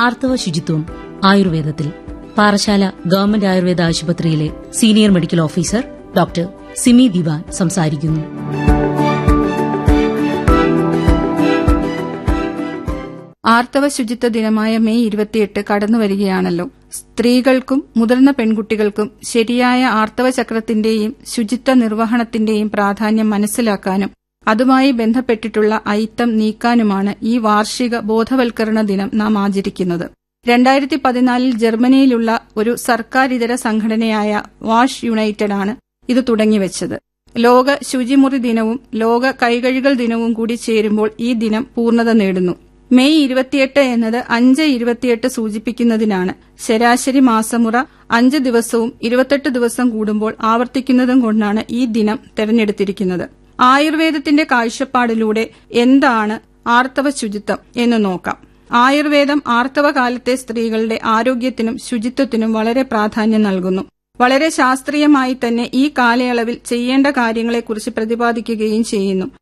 ആർത്തവ ശുചിത്വം ആയുർവേദത്തിൽ പാറശാല ഗവൺമെന്റ് ആയുർവേദ ആശുപത്രിയിലെ senior medical officer doctor Simi Diwan സംസാരിക്കുന്നു ആർത്തവ ശുചിത്വ ദിനമായ മെയ് ഇരുപത്തിയെട്ട് കടന്നുവരികയാണല്ലോ സ്ത്രീകൾക്കും മുതിർന്ന പെൺകുട്ടികൾക്കും ശരിയായ ആർത്തവ ചക്രത്തിന്റെയും ശുചിത്വ നിർവഹണത്തിന്റെയും പ്രാധാന്യം മനസ്സിലാക്കാനും അതുമായി ബന്ധപ്പെട്ടിട്ടുള്ള അയിത്തം നീക്കാനുമാണ് ഈ വാർഷിക ബോധവൽക്കരണ ദിനം നാം ആചരിക്കുന്നത് രണ്ടായിരത്തി പതിനാലിൽ ജർമ്മനിയിലുള്ള ഒരു സർക്കാരിതര സംഘടനയായ വാഷ് യുണൈറ്റഡ് ആണ് ഇത് തുടങ്ങിവെച്ചത് ലോക ശുചിമുറി ദിനവും ലോക കൈകഴുകൽ ദിനവും കൂടി ചേരുമ്പോൾ ഈ ദിനം പൂർണ്ണത നേടുന്നു മെയ് ഇരുപത്തിയെട്ട് എന്നത് അഞ്ച് ഇരുപത്തിയെട്ട് സൂചിപ്പിക്കുന്നതിനാണ് ശരാശരി മാസമുറ അഞ്ച് ദിവസവും ഇരുപത്തെട്ട് ദിവസം കൂടുമ്പോൾ ആവർത്തിക്കുന്നതും കൊണ്ടാണ് ഈ ദിനം തെരഞ്ഞെടുത്തിരിക്കുന്നത് ആയുർവേദത്തിന്റെ കാഴ്ചപ്പാടിലൂടെ എന്താണ് ആർത്തവ ശുചിത്വം എന്ന് നോക്കാം ആയുർവേദം ആർത്തവകാലത്തെ സ്ത്രീകളുടെ ആരോഗ്യത്തിനും ശുചിത്വത്തിനും വളരെ പ്രാധാന്യം നൽകുന്നു വളരെ ശാസ്ത്രീയമായി തന്നെ ഈ കാലയളവിൽ ചെയ്യേണ്ട കാര്യങ്ങളെക്കുറിച്ച് പ്രതിപാദിക്കുകയും ചെയ്യുന്നു